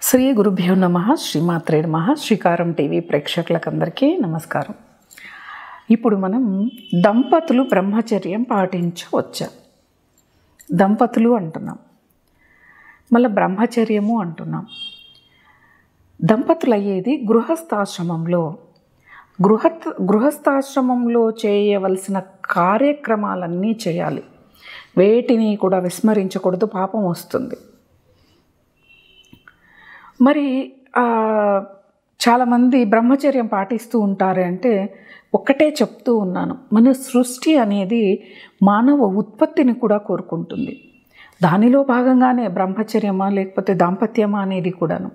శ్రీ గురుభ్యో నమ శ్రీమాత్రే నమ శ్రీకారం టీవీ ప్రేక్షకులకందరికీ నమస్కారం ఇప్పుడు మనం దంపతులు బ్రహ్మచర్యం పాటించవచ్చా దంపతులు అంటున్నాం మళ్ళీ బ్రహ్మచర్యము అంటున్నాం దంపతులు అయ్యేది గృహస్థాశ్రమంలో గృహ గృహస్థాశ్రమంలో చేయవలసిన కార్యక్రమాలన్నీ చేయాలి వేటిని కూడా విస్మరించకూడదు పాపం వస్తుంది మరి ఆ, చాలామంది బ్రహ్మచర్యం పాటిస్తూ ఉంటారు అంటే ఒక్కటే చెప్తూ ఉన్నాను మన సృష్టి అనేది మానవ ఉత్పత్తిని కూడా కోరుకుంటుంది దానిలో భాగంగానే బ్రహ్మచర్యమా లేకపోతే దాంపత్యమా అనేది కూడాను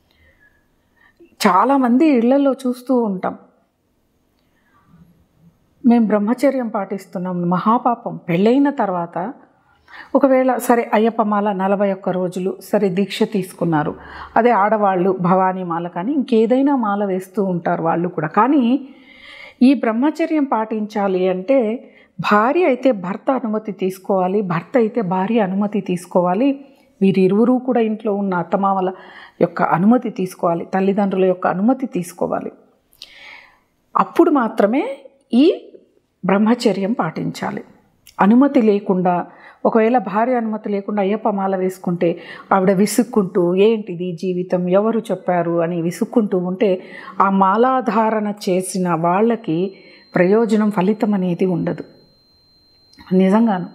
చాలామంది ఇళ్లలో చూస్తూ ఉంటాం మేము బ్రహ్మచర్యం పాటిస్తున్నాం మహాపాపం పెళ్ళైన తర్వాత ఒకవేళ సరే అయ్యప్ప మాల నలభై ఒక్క రోజులు సరే దీక్ష తీసుకున్నారు అదే ఆడవాళ్ళు భవానీ మాల కానీ ఇంకేదైనా మాల వేస్తూ ఉంటారు వాళ్ళు కూడా కానీ ఈ బ్రహ్మచర్యం పాటించాలి అంటే భార్య అయితే భర్త అనుమతి తీసుకోవాలి భర్త అయితే భార్య అనుమతి తీసుకోవాలి వీరిరువురు కూడా ఇంట్లో ఉన్న అత్తమామల యొక్క అనుమతి తీసుకోవాలి తల్లిదండ్రుల యొక్క అనుమతి తీసుకోవాలి అప్పుడు మాత్రమే ఈ బ్రహ్మచర్యం పాటించాలి అనుమతి లేకుండా ఒకవేళ భార్య అనుమతి లేకుండా అయ్యప్ప మాల వేసుకుంటే ఆవిడ విసుక్కుంటూ ఏంటిది జీవితం ఎవరు చెప్పారు అని విసుక్కుంటూ ఉంటే ఆ మాలాధారణ చేసిన వాళ్ళకి ప్రయోజనం ఫలితం అనేది ఉండదు నిజంగాను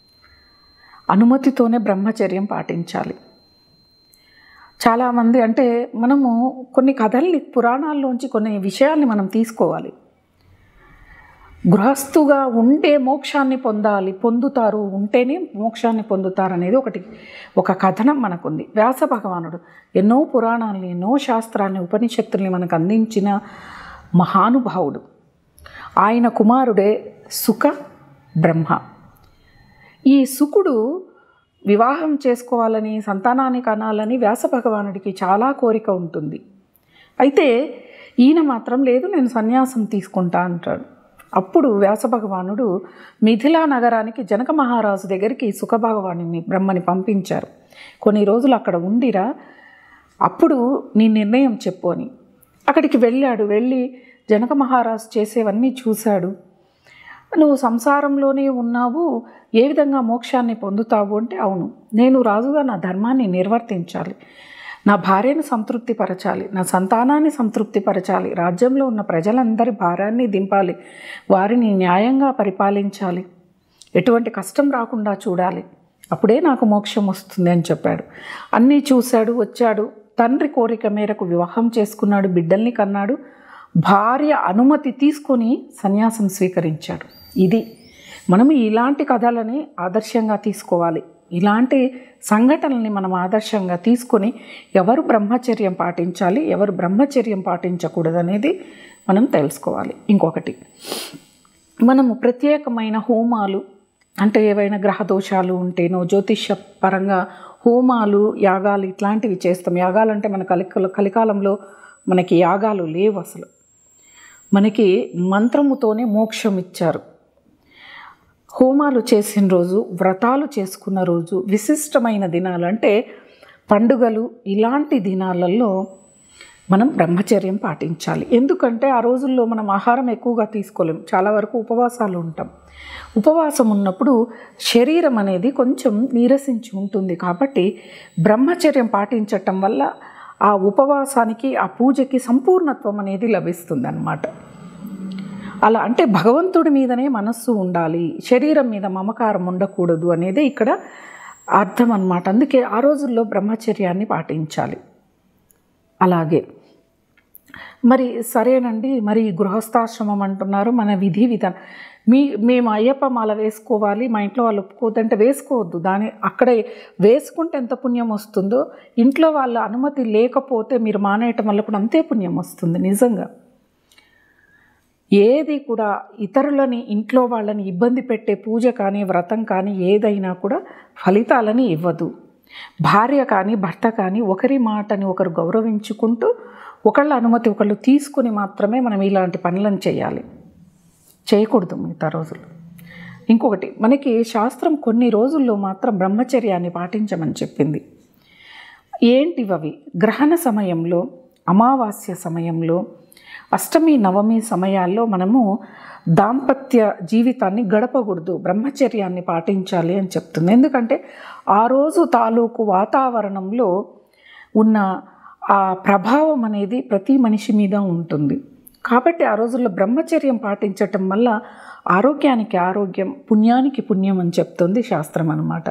అనుమతితోనే బ్రహ్మచర్యం పాటించాలి చాలామంది అంటే మనము కొన్ని కథల్ని పురాణాల్లోంచి కొన్ని విషయాల్ని మనం తీసుకోవాలి గృహస్థుగా ఉంటే మోక్షాన్ని పొందాలి పొందుతారు ఉంటేనే మోక్షాన్ని పొందుతారు అనేది ఒకటి ఒక కథనం మనకుంది వ్యాస భగవానుడు ఎన్నో పురాణాలని ఎన్నో శాస్త్రాన్ని ఉపనిషత్తుల్ని మనకు అందించిన మహానుభావుడు ఆయన కుమారుడే సుఖ బ్రహ్మ ఈ సుకుడు వివాహం చేసుకోవాలని సంతానాన్ని కనాలని వ్యాస భగవానుడికి చాలా కోరిక ఉంటుంది అయితే ఈయన మాత్రం లేదు నేను సన్యాసం తీసుకుంటా అంటాడు అప్పుడు వ్యాస భగవానుడు మిథిలా నగరానికి జనక మహారాజు దగ్గరికి సుఖభగవాని బ్రహ్మని పంపించారు కొన్ని రోజులు అక్కడ ఉండిరా అప్పుడు నీ నిర్ణయం చెప్పు అని అక్కడికి వెళ్ళాడు వెళ్ళి జనక మహారాజు చేసేవన్నీ చూశాడు నువ్వు సంసారంలోనే ఉన్నావు ఏ విధంగా మోక్షాన్ని పొందుతావు అంటే అవును నేను రాజుగా నా ధర్మాన్ని నిర్వర్తించాలి నా భార్యను సంతృప్తిపరచాలి నా సంతానాన్ని సంతృప్తిపరచాలి రాజ్యంలో ఉన్న ప్రజలందరి భారాన్ని దింపాలి వారిని న్యాయంగా పరిపాలించాలి ఎటువంటి కష్టం రాకుండా చూడాలి అప్పుడే నాకు మోక్షం వస్తుంది అని చెప్పాడు అన్నీ చూశాడు వచ్చాడు తండ్రి కోరిక మేరకు వివాహం చేసుకున్నాడు బిడ్డల్ని కన్నాడు భార్య అనుమతి తీసుకొని సన్యాసం స్వీకరించాడు ఇది మనం ఇలాంటి కథలని ఆదర్శంగా తీసుకోవాలి ఇలాంటి సంఘటనల్ని మనం ఆదర్శంగా తీసుకొని ఎవరు బ్రహ్మచర్యం పాటించాలి ఎవరు బ్రహ్మచర్యం పాటించకూడదు అనేది మనం తెలుసుకోవాలి ఇంకొకటి మనము ప్రత్యేకమైన హోమాలు అంటే ఏవైనా గ్రహ దోషాలు ఉంటేనో జ్యోతిష్య పరంగా హోమాలు యాగాలు ఇట్లాంటివి చేస్తాం యాగాలు అంటే మన కలిక కలికాలంలో మనకి యాగాలు లేవు అసలు మనకి మంత్రముతోనే మోక్షం ఇచ్చారు హోమాలు చేసిన రోజు వ్రతాలు చేసుకున్న రోజు విశిష్టమైన దినాలు అంటే పండుగలు ఇలాంటి దినాలలో మనం బ్రహ్మచర్యం పాటించాలి ఎందుకంటే ఆ రోజుల్లో మనం ఆహారం ఎక్కువగా తీసుకోలేం చాలా వరకు ఉపవాసాలు ఉంటాం ఉపవాసం ఉన్నప్పుడు శరీరం అనేది కొంచెం నీరసించి ఉంటుంది కాబట్టి బ్రహ్మచర్యం పాటించటం వల్ల ఆ ఉపవాసానికి ఆ పూజకి సంపూర్ణత్వం అనేది లభిస్తుంది అన్నమాట అలా అంటే భగవంతుడి మీదనే మనస్సు ఉండాలి శరీరం మీద మమకారం ఉండకూడదు అనేది ఇక్కడ అర్థం అన్నమాట అందుకే ఆ రోజుల్లో బ్రహ్మచర్యాన్ని పాటించాలి అలాగే మరి సరేనండి మరి గృహస్థాశ్రమం అంటున్నారు మన విధి విధానం మీ మేము అయ్యప్ప మాల వేసుకోవాలి మా ఇంట్లో వాళ్ళు ఒప్పుకోవద్దంటే వేసుకోవద్దు దాని అక్కడే వేసుకుంటే ఎంత పుణ్యం వస్తుందో ఇంట్లో వాళ్ళ అనుమతి లేకపోతే మీరు మానేయటం వల్ల కూడా అంతే పుణ్యం వస్తుంది నిజంగా ఏది కూడా ఇతరులని ఇంట్లో వాళ్ళని ఇబ్బంది పెట్టే పూజ కానీ వ్రతం కానీ ఏదైనా కూడా ఫలితాలని ఇవ్వదు భార్య కానీ భర్త కానీ ఒకరి మాటని ఒకరు గౌరవించుకుంటూ ఒకళ్ళ అనుమతి ఒకళ్ళు తీసుకుని మాత్రమే మనం ఇలాంటి పనులను చేయాలి చేయకూడదు మిగతా రోజులు ఇంకొకటి మనకి శాస్త్రం కొన్ని రోజుల్లో మాత్రం బ్రహ్మచర్యాన్ని పాటించమని చెప్పింది ఏంటివవి గ్రహణ సమయంలో అమావాస్య సమయంలో అష్టమి నవమి సమయాల్లో మనము దాంపత్య జీవితాన్ని గడపకూడదు బ్రహ్మచర్యాన్ని పాటించాలి అని చెప్తుంది ఎందుకంటే ఆ రోజు తాలూకు వాతావరణంలో ఉన్న ఆ ప్రభావం అనేది ప్రతి మనిషి మీద ఉంటుంది కాబట్టి ఆ రోజుల్లో బ్రహ్మచర్యం పాటించటం వల్ల ఆరోగ్యానికి ఆరోగ్యం పుణ్యానికి పుణ్యం అని చెప్తుంది శాస్త్రం అన్నమాట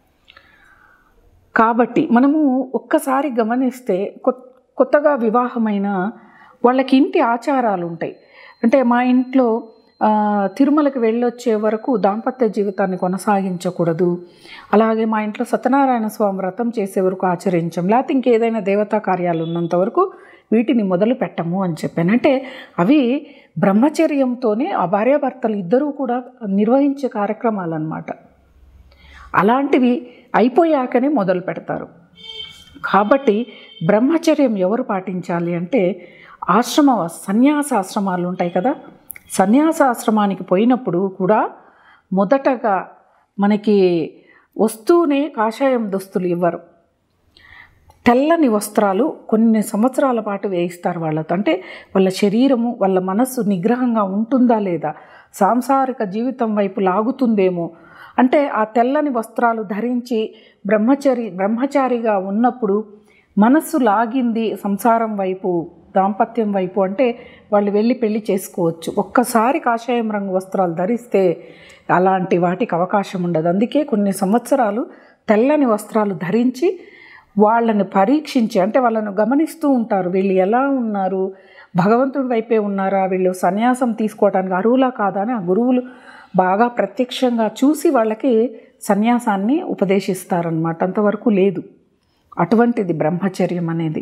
కాబట్టి మనము ఒక్కసారి గమనిస్తే కొత్తగా వివాహమైన వాళ్ళకి ఇంటి ఆచారాలు ఉంటాయి అంటే మా ఇంట్లో తిరుమలకి వెళ్ళొచ్చే వరకు దాంపత్య జీవితాన్ని కొనసాగించకూడదు అలాగే మా ఇంట్లో సత్యనారాయణ స్వామి వ్రతం చేసే వరకు ఆచరించం లేకపోతే ఇంకేదైనా దేవతా కార్యాలు ఉన్నంత వరకు వీటిని మొదలు పెట్టము అని చెప్పాను అంటే అవి బ్రహ్మచర్యంతోనే ఆ భార్యాభర్తలు ఇద్దరూ కూడా నిర్వహించే కార్యక్రమాలు అన్నమాట అలాంటివి అయిపోయాకనే మొదలు పెడతారు కాబట్టి బ్రహ్మచర్యం ఎవరు పాటించాలి అంటే ఆశ్రమ సన్యాసాశ్రమాలు ఉంటాయి కదా సన్యాసాశ్రమానికి పోయినప్పుడు కూడా మొదటగా మనకి వస్తూనే కాషాయం దుస్తులు ఇవ్వరు తెల్లని వస్త్రాలు కొన్ని సంవత్సరాల పాటు వేయిస్తారు వాళ్ళతో అంటే వాళ్ళ శరీరము వాళ్ళ మనస్సు నిగ్రహంగా ఉంటుందా లేదా సాంసారిక జీవితం వైపు లాగుతుందేమో అంటే ఆ తెల్లని వస్త్రాలు ధరించి బ్రహ్మచరి బ్రహ్మచారిగా ఉన్నప్పుడు మనస్సు లాగింది సంసారం వైపు దాంపత్యం వైపు అంటే వాళ్ళు వెళ్ళి పెళ్లి చేసుకోవచ్చు ఒక్కసారి కాషాయం రంగు వస్త్రాలు ధరిస్తే అలాంటి వాటికి అవకాశం ఉండదు అందుకే కొన్ని సంవత్సరాలు తెల్లని వస్త్రాలు ధరించి వాళ్ళని పరీక్షించి అంటే వాళ్ళను గమనిస్తూ ఉంటారు వీళ్ళు ఎలా ఉన్నారు భగవంతుడి వైపే ఉన్నారా వీళ్ళు సన్యాసం తీసుకోవడానికి అర్హులా కాదా అని ఆ గురువులు బాగా ప్రత్యక్షంగా చూసి వాళ్ళకి సన్యాసాన్ని ఉపదేశిస్తారనమాట అంతవరకు లేదు అటువంటిది బ్రహ్మచర్యం అనేది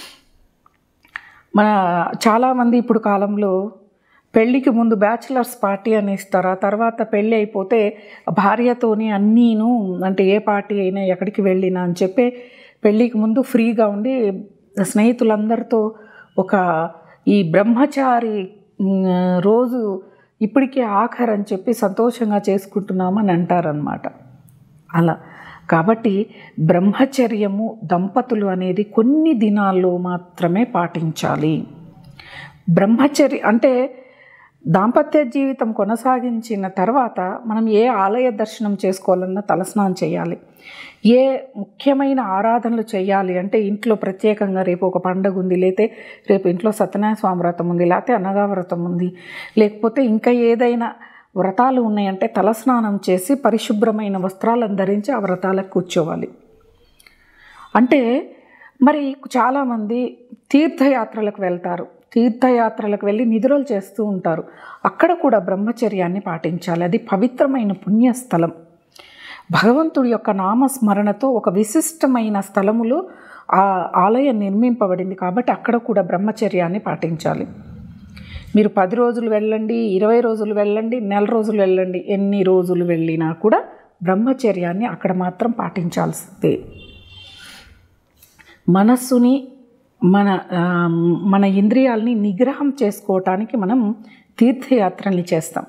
మన చాలామంది ఇప్పుడు కాలంలో పెళ్ళికి ముందు బ్యాచిలర్స్ పార్టీ అని ఇస్తారు ఆ తర్వాత పెళ్ళి అయిపోతే భార్యతోని అన్నీను అంటే ఏ పార్టీ అయినా ఎక్కడికి వెళ్ళినా అని చెప్పి పెళ్ళికి ముందు ఫ్రీగా ఉండి స్నేహితులందరితో ఒక ఈ బ్రహ్మచారి రోజు ఇప్పటికే ఆఖరు అని చెప్పి సంతోషంగా చేసుకుంటున్నామని అంటారనమాట అలా కాబట్టి బ్రహ్మచర్యము దంపతులు అనేది కొన్ని దినాల్లో మాత్రమే పాటించాలి బ్రహ్మచర్య అంటే దాంపత్య జీవితం కొనసాగించిన తర్వాత మనం ఏ ఆలయ దర్శనం చేసుకోవాలన్నా తలస్నానం చేయాలి ఏ ముఖ్యమైన ఆరాధనలు చేయాలి అంటే ఇంట్లో ప్రత్యేకంగా రేపు ఒక పండుగ ఉంది లేతే రేపు ఇంట్లో సత్యనారాయణ స్వామి వ్రతం ఉంది లేకపోతే అనగా వ్రతం ఉంది లేకపోతే ఇంకా ఏదైనా వ్రతాలు ఉన్నాయంటే తలస్నానం చేసి పరిశుభ్రమైన వస్త్రాలను ధరించి ఆ వ్రతాలకు కూర్చోవాలి అంటే మరి చాలామంది తీర్థయాత్రలకు వెళ్తారు తీర్థయాత్రలకు వెళ్ళి నిధులు చేస్తూ ఉంటారు అక్కడ కూడా బ్రహ్మచర్యాన్ని పాటించాలి అది పవిత్రమైన పుణ్యస్థలం భగవంతుడి యొక్క నామస్మరణతో ఒక విశిష్టమైన స్థలములో ఆ ఆలయం నిర్మింపబడింది కాబట్టి అక్కడ కూడా బ్రహ్మచర్యాన్ని పాటించాలి మీరు పది రోజులు వెళ్ళండి ఇరవై రోజులు వెళ్ళండి నెల రోజులు వెళ్ళండి ఎన్ని రోజులు వెళ్ళినా కూడా బ్రహ్మచర్యాన్ని అక్కడ మాత్రం పాటించాల్సిందే మనస్సుని మన మన ఇంద్రియాలని నిగ్రహం చేసుకోవటానికి మనం తీర్థయాత్రల్ని చేస్తాం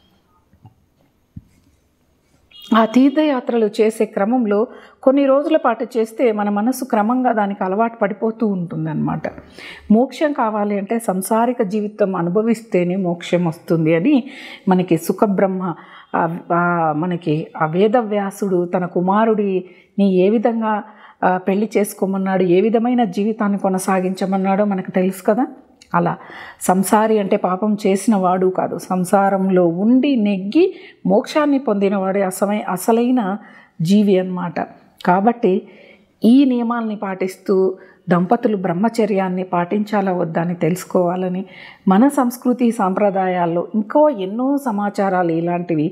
ఆ తీర్థయాత్రలు చేసే క్రమంలో కొన్ని రోజుల పాటు చేస్తే మన మనసు క్రమంగా దానికి అలవాటు పడిపోతూ ఉంటుందన్నమాట మోక్షం కావాలి అంటే సంసారిక జీవితం అనుభవిస్తేనే మోక్షం వస్తుంది అని మనకి సుఖబ్రహ్మ మనకి ఆ వేదవ్యాసుడు తన కుమారుడిని ఏ విధంగా పెళ్లి చేసుకోమన్నాడు ఏ విధమైన జీవితాన్ని కొనసాగించమన్నాడో మనకు తెలుసు కదా అలా సంసారి అంటే పాపం చేసిన వాడు కాదు సంసారంలో ఉండి నెగ్గి మోక్షాన్ని పొందినవాడే అసమై అసలైన జీవి అన్నమాట కాబట్టి ఈ నియమాల్ని పాటిస్తూ దంపతులు బ్రహ్మచర్యాన్ని పాటించాలా వద్దా అని తెలుసుకోవాలని మన సంస్కృతి సాంప్రదాయాల్లో ఇంకో ఎన్నో సమాచారాలు ఇలాంటివి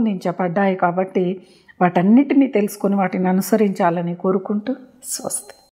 రూపొందించబడ్డాయి కాబట్టి వాటన్నిటినీ తెలుసుకొని వాటిని అనుసరించాలని కోరుకుంటూ స్వస్తి